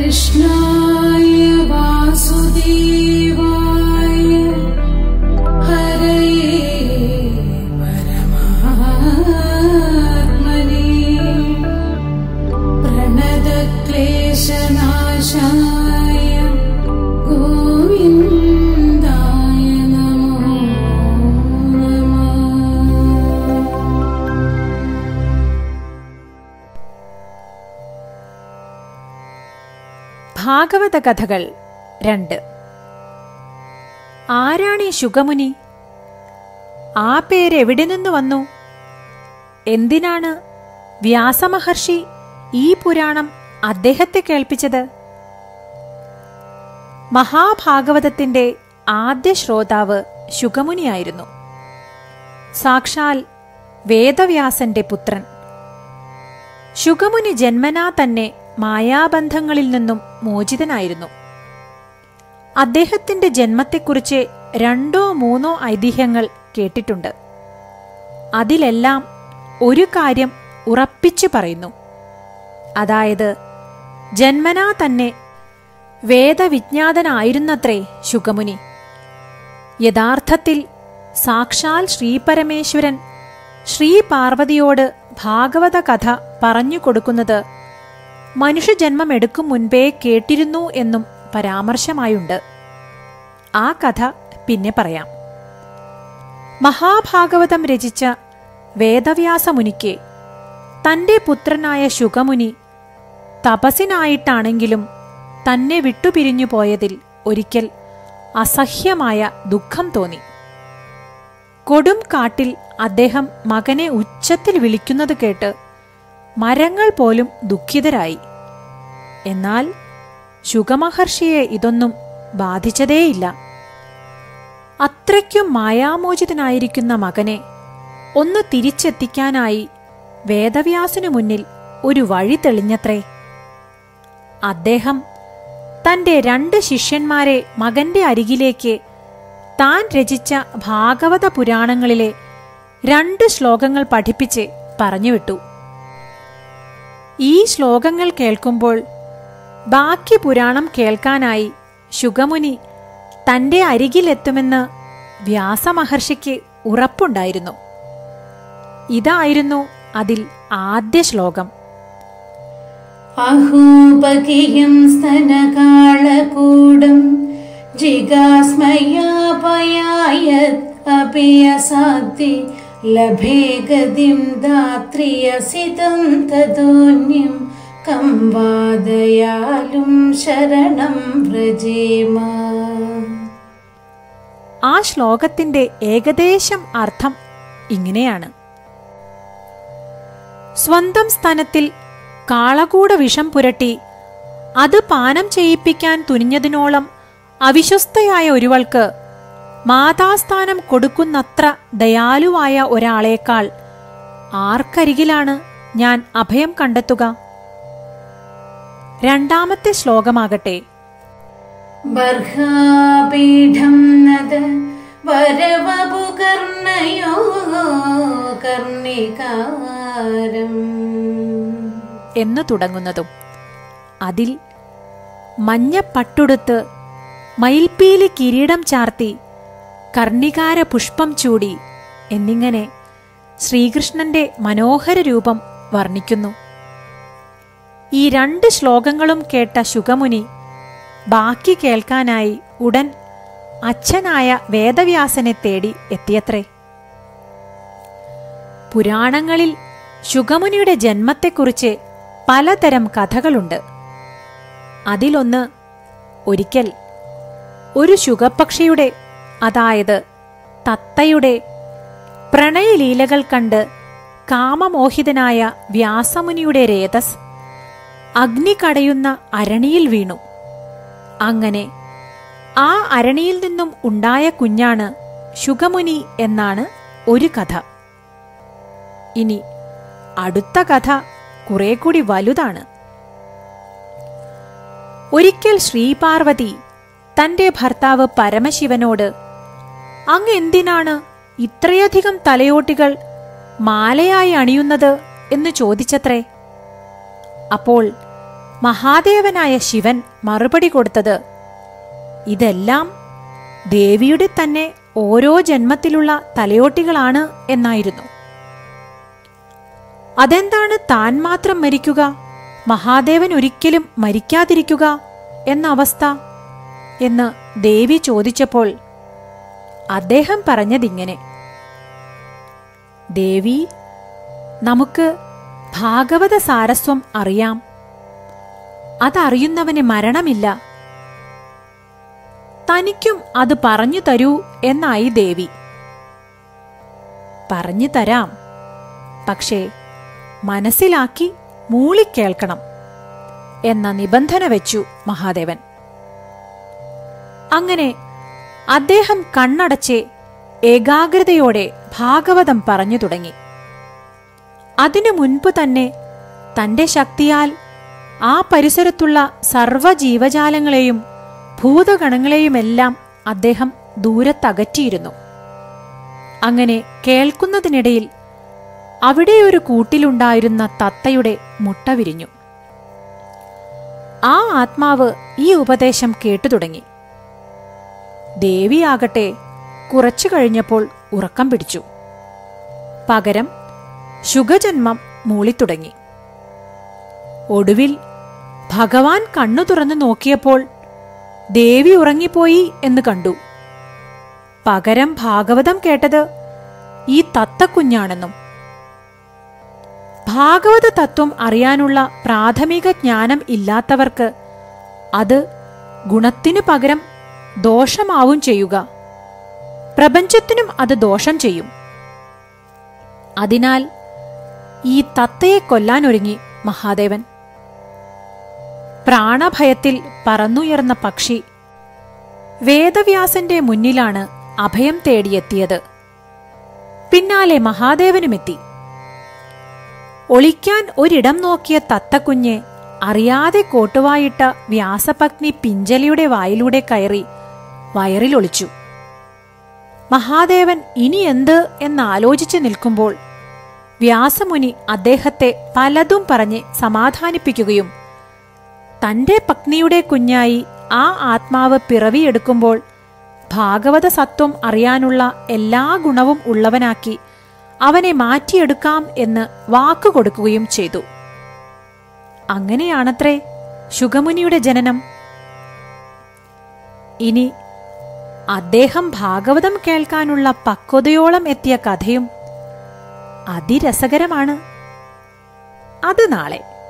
कृष्णाय वासुदेवाय हरये परमात्मने प्रणतक्लेशनाशाय गोविन्दाय नमो नमः ഭാഗവത കഥകൾ രണ്ട് ആരാണീ ശുഗമുനി ആ പേരെവിടെ നിന്ന് വന്നു എന്തിനാണ് വ്യാസമഹർഷി ഈ പുരാണം അദ്ദേഹത്തെ കേൾപ്പിച്ചത് മഹാഭാഗവതത്തിന്റെ ആദ്യ ശ്രോതാവ് ശുഗമുനിയായിരുന്നു സാക്ഷാൽ വേദവ്യാസന്റെ പുത്രൻ ശുഗമുനി ജന്മനാ തന്നെ മായാബന്ധങ്ങളിൽ നിന്നും മോചിതനായിരുന്നു അദ്ദേഹത്തിന്റെ ജന്മത്തെക്കുറിച്ച് രണ്ടോ മൂന്നോ ഐതിഹ്യങ്ങൾ കേട്ടിട്ടുണ്ട് അതിലെല്ലാം ഒരു കാര്യം ഉറപ്പിച്ചു പറയുന്നു അതായത് ജന്മനാ തന്നെ വേദവിജ്ഞാതനായിരുന്നത്രേ ശുഗമുനി യഥാർത്ഥത്തിൽ സാക്ഷാൽ ശ്രീപരമേശ്വരൻ ശ്രീ പാർവതിയോട് ഭാഗവത കഥ പറഞ്ഞു കൊടുക്കുന്നത് മനുഷ്യജന്മമെടുക്കും മുൻപേ കേട്ടിരുന്നു എന്നും പരാമർശമായുണ്ട് ആ കഥ പിന്നെ പറയാം മഹാഭാഗവതം രചിച്ച വേദവ്യാസമുനിക്ക് തന്റെ പുത്രനായ ശുഗമുനി തപസിനായിട്ടാണെങ്കിലും തന്നെ വിട്ടുപിരിഞ്ഞു പോയതിൽ ഒരിക്കൽ അസഹ്യമായ ദുഃഖം തോന്നി കൊടും കാട്ടിൽ അദ്ദേഹം മകനെ ഉച്ചത്തിൽ വിളിക്കുന്നത് കേട്ട് മരങ്ങൾ പോലും ദുഃഖിതരായി എന്നാൽ ശുഗമഹർഷിയെ ഇതൊന്നും ബാധിച്ചതേയില്ല അത്രയ്ക്കും മായാമോചിതനായിരിക്കുന്ന മകനെ ഒന്ന് തിരിച്ചെത്തിക്കാനായി വേദവ്യാസനു മുന്നിൽ ഒരു വഴി തെളിഞ്ഞത്രേ അദ്ദേഹം തന്റെ രണ്ട് ശിഷ്യന്മാരെ മകന്റെ അരികിലേക്ക് താൻ രചിച്ച ഭാഗവത പുരാണങ്ങളിലെ രണ്ട് ശ്ലോകങ്ങൾ പഠിപ്പിച്ച് പറഞ്ഞുവിട്ടു ഈ ശ്ലോകങ്ങൾ കേൾക്കുമ്പോൾ ബാക്കി പുരാണം കേൾക്കാനായി ശുഗമുനി തന്റെ അരികിലെത്തുമെന്ന് വ്യാസമഹർഷിക്ക് ഉറപ്പുണ്ടായിരുന്നു ഇതായിരുന്നു അതിൽ ആദ്യ ശ്ലോകം അഹോപകിയം സ്തനകാളകൂടം ജിഗാസ്മയാപയായ അപിയസാത്തി ലഭേ ഗതിം ദാത്രിയസിതം തദോന്യം കം വാദയാലും ശരണം വ്രജേമ ആ ശ്ലോകത്തിന്റെ ഏകദേശം അർത്ഥം ഇങ്ങനെയാണ് സ്വന്തം സ്ഥലത്തിൽ കാളകൂട വിഷം പുരട്ടി അത് പാനം ചെയ്യിപ്പിക്കാൻ തുനിഞ്ഞതിനോളം അവിശ്വസ്തയായ ഒരുവൾക്ക് മാതാസ്ഥാനം കൊടുക്കുന്നത്ര ദയാലുവായ ഒരാളേക്കാൾ ആർക്കരികിലാണ് ഞാൻ അഭയം കണ്ടെത്തുക രണ്ടാമത്തെ ശ്ലോകമാകട്ടെ ബർഹാപീഠം നദ വരവപുകർണയോ കർണികാരം എന്ന് തുടങ്ങുന്നതും അതിൽ മഞ്ഞപ്പട്ടുടുത്ത് മയിൽപ്പീലി കിരീടം ചാർത്തി കർണികാര പുഷ്പം ചൂടി എന്നിങ്ങനെ ശ്രീകൃഷ്ണന്റെ മനോഹര രൂപം വർണ്ണിക്കുന്നു ഈ രണ്ട് ശ്ലോകങ്ങളും കേട്ട ശുഗമുനി ബാക്കി കേൾക്കാനായി ഉടൻ അച്ഛനായ വേദവ്യാസനെ തേടി എത്തിയത്രേ പുരാണങ്ങളിൽ ശുഗമുനിയുടെ ജന്മത്തെക്കുറിച്ച് പലതരം കഥകളുണ്ട് അതിലൊന്ന് ഒരിക്കൽ ഒരു ശുഗപക്ഷിയുടെ അതായത് തത്തയുടെ പ്രണയലീലകൾ കണ്ട് കാമമോഹിതനായ വ്യാസമുനിയുടെ രേതസ് അഗ്നി കടയുന്ന അരണിയിൽ വീണു അങ്ങനെ ആ അരണിയിൽ നിന്നും ഉണ്ടായ കുഞ്ഞാണ് ശുഗമുനി എന്നാണ് ഒരു കഥ ഇനി അടുത്ത കഥ കുറെ കൂടി വലുതാണ് ഒരിക്കൽ ശ്രീപാർവതി തന്റെ ഭർത്താവ് പരമശിവനോട് അങ്ങ് എന്തിനാണ് ഇത്രയധികം തലയോട്ടികൾ മാലയായി അണിയുന്നത് എന്ന് ചോദിച്ചത്രേ അപ്പോൾ മഹാദേവനായ ശിവൻ മറുപടി കൊടുത്തത് ഇതെല്ലാം ദേവിയുടെ തന്നെ ഓരോ ജന്മത്തിലുള്ള തലയോട്ടികളാണ് എന്നായിരുന്നു അതെന്താണ് താൻ മാത്രം മരിക്കുക മഹാദേവൻ ഒരിക്കലും മരിക്കാതിരിക്കുക എന്ന അവസ്ഥ എന്ന് ദേവി ചോദിച്ചപ്പോൾ അദ്ദേഹം പറഞ്ഞതിങ്ങനെ ദേവി നമുക്ക് ഭാഗവത സാരസ്വം അറിയാം അതറിയുന്നവന് മരണമില്ല തനിക്കും അത് പറഞ്ഞു തരൂ എന്നായി ദേവി പറഞ്ഞു തരാം പക്ഷേ മനസ്സിലാക്കി മൂളിക്കേൾക്കണം എന്ന നിബന്ധന വെച്ചു മഹാദേവൻ അങ്ങനെ അദ്ദേഹം കണ്ണടച്ച് ഏകാഗ്രതയോടെ ഭാഗവതം പറഞ്ഞു തുടങ്ങി അതിനു മുൻപ് തന്നെ തന്റെ ശക്തിയാൽ ആ പരിസരത്തുള്ള സർവ്വജീവജാലങ്ങളെയും ഭൂതഗണങ്ങളെയുമെല്ലാം അദ്ദേഹം ദൂരത്തകറ്റിയിരുന്നു അങ്ങനെ കേൾക്കുന്നതിനിടയിൽ അവിടെയൊരു കൂട്ടിലുണ്ടായിരുന്ന തത്തയുടെ മുട്ട വിരിഞ്ഞു ആ ആത്മാവ് ഈ ഉപദേശം കേട്ടു തുടങ്ങി ദേവിയാകട്ടെ കുറച്ചു കഴിഞ്ഞപ്പോൾ ഉറക്കം പിടിച്ചു പകരം ശുഗജന്മം മൂളിത്തുടങ്ങി ഒടുവിൽ ഭഗവാൻ കണ്ണു തുറന്നു നോക്കിയപ്പോൾ ദേവി ഉറങ്ങിപ്പോയി എന്ന് കണ്ടു പകരം ഭാഗവതം കേട്ടത് ഈ തത്തക്കുഞ്ഞാണെന്നും ഭാഗവത തത്വം അറിയാനുള്ള പ്രാഥമിക ജ്ഞാനം ഇല്ലാത്തവർക്ക് അത് ഗുണത്തിനു പകരം ദോഷമാവും ചെയ്യുക പ്രപഞ്ചത്തിനും അത് ദോഷം ചെയ്യും അതിനാൽ ഈ തത്തയെ കൊല്ലാനൊരുങ്ങി മഹാദേവൻ പ്രാണഭയത്തിൽ പറന്നുയർന്ന പക്ഷി വേദവ്യാസന്റെ മുന്നിലാണ് അഭയം തേടിയെത്തിയത് പിന്നാലെ മഹാദേവനുമെത്തി ഒളിക്കാൻ ഒരിടം നോക്കിയ തത്തക്കുഞ്ഞ് അറിയാതെ കോട്ടുവായിട്ട വ്യാസപത്നി പിഞ്ചലിയുടെ വായിലൂടെ കയറി വയറിലൊളിച്ചു മഹാദേവൻ ഇനി എന്ത് എന്നാലോചിച്ചു നിൽക്കുമ്പോൾ വ്യാസമുനി അദ്ദേഹത്തെ പലതും പറഞ്ഞ് സമാധാനിപ്പിക്കുകയും തന്റെ പത്നിയുടെ കുഞ്ഞായി ആ ആത്മാവ് പിറവിയെടുക്കുമ്പോൾ ഭാഗവത സത്വം അറിയാനുള്ള എല്ലാ ഗുണവും ഉള്ളവനാക്കി അവനെ മാറ്റിയെടുക്കാം എന്ന് വാക്കുകൊടുക്കുകയും ചെയ്തു അങ്ങനെയാണത്രേ ശുഗമുനിയുടെ ജനനം ഇനി അദ്ദേഹം ഭാഗവതം കേൾക്കാനുള്ള പക്വതയോളം എത്തിയ കഥയും അതിരസകരമാണ് അത് നാളെ